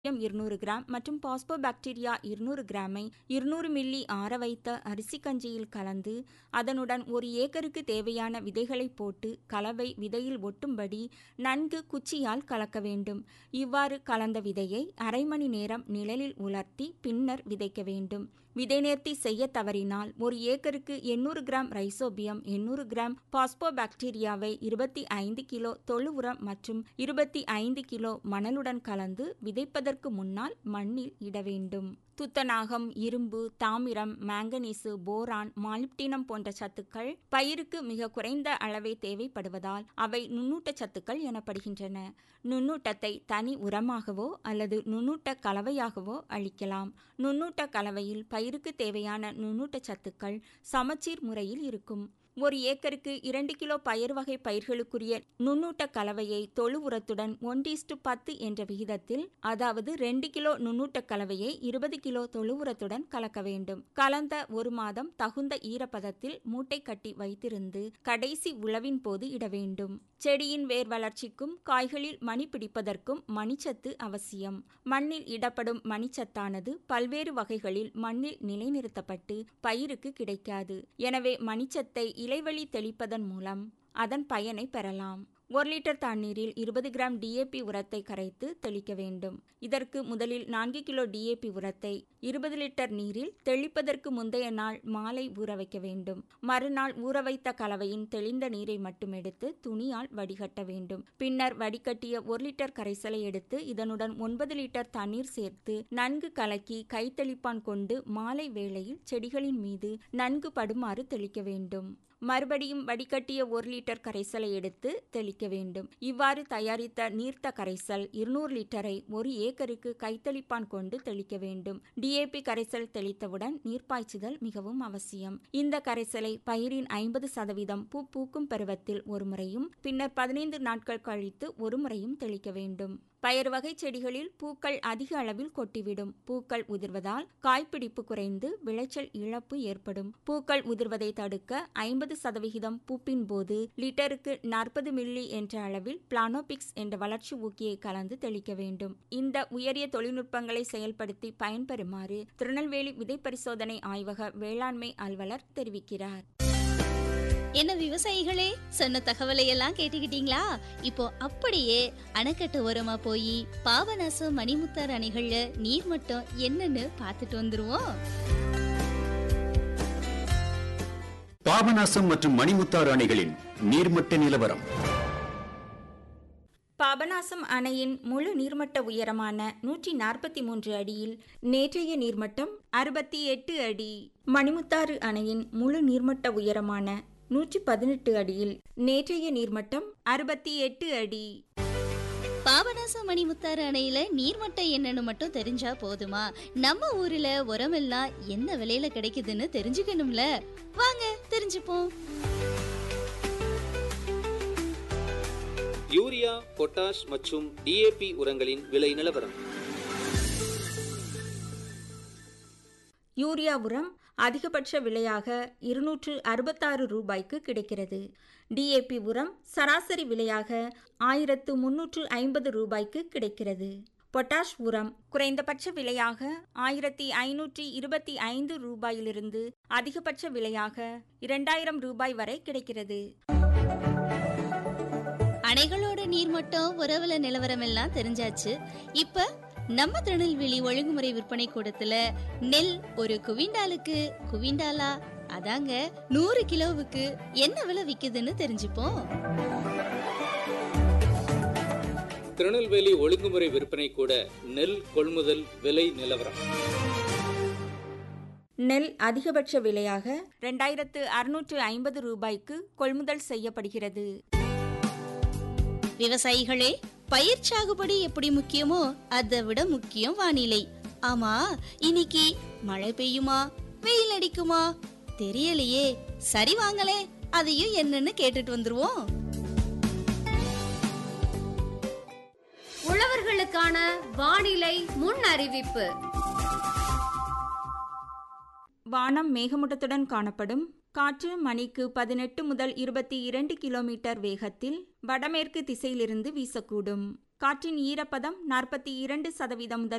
இருநூறு கிராம் மற்றும் பாஸ்போபாக்டீரியா இருநூறு கிராமை இருநூறு மில்லி ஆற வைத்த அரிசி கஞ்சியில் கலந்து அதனுடன் ஒரு ஏக்கருக்கு தேவையான விதைகளை போட்டு கலவை விதையில் ஒட்டும்படி நன்கு குச்சியால் கலக்க வேண்டும் இவ்வாறு கலந்த விதையை அரை மணி நேரம் நிழலில் உலர்த்தி பின்னர் விதைக்க வேண்டும் விதை நேர்த்தி செய்ய தவறினால் ஒரு ஏக்கருக்கு எண்ணூறு கிராம் ரைசோபியம் எண்ணூறு கிராம் பாஸ்போபாக்டீரியாவை இருபத்தி ஐந்து கிலோ தொழு உரம் மற்றும் இருபத்தி ஐந்து கிலோ மணலுடன் கலந்து விதைப்பதற்கு முன்னால் மண்ணில் இட வேண்டும் துத்தநாகம் இரும்பு தாமிரம் மாங்கனீசு போரான் மாலிப்டினம் போன்ற சத்துக்கள் பயிருக்கு மிக குறைந்த அளவே தேவைப்படுவதால் அவை நுண்ணூட்ட சத்துக்கள் எனப்படுகின்றன நுண்ணூட்டத்தை தனி உரமாகவோ அல்லது நுண்ணூட்ட கலவையாகவோ அளிக்கலாம் நுண்ணூட்ட கலவையில் பயிருக்கு தேவையான நுண்ணூட்ட சத்துக்கள் சமச்சீர் முறையில் இருக்கும் ஒரு ஏக்கருக்கு இரண்டு கிலோ பயிர் வகை பயிர்களுக்குரிய நுண்ணூட்ட கலவையை தொழு உரத்துடன் ஒன்றிஸ்டு பத்து என்ற விகிதத்தில் அதாவது ரெண்டு கிலோ நுண்ணூட்ட கலவையை இருபது கிலோ தொழு உரத்துடன் கலக்க வேண்டும் கலந்த ஒரு மாதம் தகுந்த ஈரப்பதத்தில் மூட்டை கட்டி வைத்திருந்து கடைசி உழவின் போது இட வேண்டும் செடியின் வேர் வளர்ச்சிக்கும் காய்களில் மணி பிடிப்பதற்கும் மணிச்சத்து அவசியம் மண்ணில் இடப்படும் மணிச்சத்தானது பல்வேறு வகைகளில் மண்ணில் நிலைநிறுத்தப்பட்டு பயிருக்கு கிடைக்காது எனவே மணிச்சத்தை இலைவழி தெளிப்பதன் மூலம் அதன் பயனை பெறலாம் ஒரு லிட்டர் தண்ணீரில் இருபது கிராம் டிஏபி உரத்தை கரைத்து தெளிக்க வேண்டும் இதற்கு முதலில் நான்கு கிலோ டிஏபி உரத்தை இருபது லிட்டர் நீரில் தெளிப்பதற்கு முந்தைய நாள் மாலை ஊற வைக்க வேண்டும் மறுநாள் ஊற வைத்த கலவையின் தெளிந்த நீரை மட்டும் எடுத்து துணியால் வடிகட்ட வேண்டும் பின்னர் வடிகட்டிய ஒரு லிட்டர் கரைசலை எடுத்து இதனுடன் ஒன்பது லிட்டர் தண்ணீர் சேர்த்து நன்கு கலக்கி கைத்தெளிப்பான் கொண்டு மாலை வேளையில் செடிகளின் மீது நன்கு படுமாறு தெளிக்க வேண்டும் மறுபடியும் வடிகட்டிய ஒரு லிட்டர் கரைசலை எடுத்து தெளிக்க வேண்டும் இவ்வாறு தயாரித்த நீர்த்த கரைசல் இருநூறு லிட்டரை ஒரு ஏக்கருக்கு கைத்தளிப்பான் கொண்டு தெளிக்க வேண்டும் டிஏபி கரைசல் தெளித்தவுடன் நீர்ப்பாய்ச்சுதல் மிகவும் அவசியம் இந்த கரைசலை பயிரின் ஐம்பது சதவீதம் பூ பூக்கும் பருவத்தில் ஒரு முறையும் பின்னர் பதினைந்து நாட்கள் கழித்து ஒரு முறையும் தெளிக்க வேண்டும் பயறு வகை செடிகளில் பூக்கள் அதிக அளவில் கொட்டிவிடும் பூக்கள் உதிர்வதால் காய்ப்பிடிப்பு குறைந்து விளைச்சல் இழப்பு ஏற்படும் பூக்கள் உதிர்வதை தடுக்க ஐம்பது சதவிகிதம் பூப்பின் போது லிட்டருக்கு நாற்பது மில்லி என்ற அளவில் பிளானோபிக்ஸ் என்ற வளர்ச்சி ஊக்கியை கலந்து தெளிக்க வேண்டும் இந்த உயரிய தொழில்நுட்பங்களை செயல்படுத்தி பயன்பெறுமாறு திருநெல்வேலி விதை பரிசோதனை ஆய்வக வேளாண்மை அலுவலர் தெரிவிக்கிறார் என்ன விவசாயிகளே சொன்ன தகவலை எல்லாம் கேட்டுக்கிட்டீங்களா இப்போ அப்படியே அணைக்கட்டு ஓரமா போய் பாபநாசம் மணிமுத்தார் அணைகள்ல நீர்மட்டம் என்னன்னு பார்த்துட்டு வந்துருவோம் பாபநாசம் மற்றும் மணிமுத்தாறு அணைகளின் நீர்மட்ட நிலவரம் பாபநாசம் அணையின் முழு நீர்மட்ட உயரமான நூற்றி நாற்பத்தி மூன்று அடியில் நேற்றைய நீர்மட்டம் அறுபத்தி எட்டு அடி மணிமுத்தாறு அணையின் முழு நீர்மட்ட உயரமான நூற்றி பதினெட்டு அடியில் நேற்றைய நீர்மட்டம் அறுபத்தி எட்டு அடி பாபநாசம் மணிமுத்தாறு அணையில நீர்மட்டம் என்னன்னு மட்டும் தெரிஞ்சா போதுமா நம்ம ஊர்ல உரமெல்லாம் என்ன விலையில கிடைக்குதுன்னு தெரிஞ்சுக்கணும்ல வாங்க தெரிஞ்சுப்போம் யூரியா பொட்டாஷ் மற்றும் டிஏபி உரங்களின் விலை நிலவரம் யூரியா உரம் அதிகபட்ச விலையாக இருநூற்று அறுபத்தாறு ரூபாய்க்கு கிடைக்கிறது டிஏபி உரம் சராசரி விலையாக ஆயிரத்து முன்னூற்று ஐம்பது ரூபாய்க்கு கிடைக்கிறது பொட்டாஷ் உரம் குறைந்தபட்ச விலையாக ஆயிரத்தி ஐநூற்றி இருபத்தி ஐந்து ரூபாயிலிருந்து அதிகபட்ச விலையாக இரண்டாயிரம் ரூபாய் வரை கிடைக்கிறது அணைகளோட நீர்மட்டம் உறவுல நிலவரம் எல்லாம் தெரிஞ்சாச்சு இப்ப நம்ம திருநெல்வேலி ஒழுங்குமுறை விற்பனை கூடத்துல நெல் ஒரு குவிண்டாலுக்கு குவிண்டாலா அதாங்க நூறு கிலோவுக்கு என்ன விலை விக்குதுன்னு தெரிஞ்சுப்போம் திருநெல்வேலி ஒழுங்குமுறை விற்பனை கூட நெல் கொள்முதல் விலை நிலவரம் நெல் அதிகபட்ச விலையாக ரெண்டாயிரத்து அறுநூற்று ஐம்பது ரூபாய்க்கு கொள்முதல் செய்யப்படுகிறது விவசாயிகளே பயிர் சாகுபடி எப்படி முக்கியமோ அதை விட முக்கியம் வானிலை ஆமா இன்னைக்கு மழை பெய்யுமா வெயில் அடிக்குமா தெரியலையே சரி வாங்களே அதையும் என்னன்னு கேட்டுட்டு வந்துருவோம் உழவர்களுக்கான வானிலை முன் அறிவிப்பு வானம் மேகமூட்டத்துடன் காணப்படும் காற்று மணிக்கு பதினெட்டு முதல் இருபத்தி இரண்டு கிலோமீட்டர் வேகத்தில் வடமேற்கு திசையிலிருந்து வீசக்கூடும் காற்றின் ஈரப்பதம் நாற்பத்தி இரண்டு சதவீதம் முதல்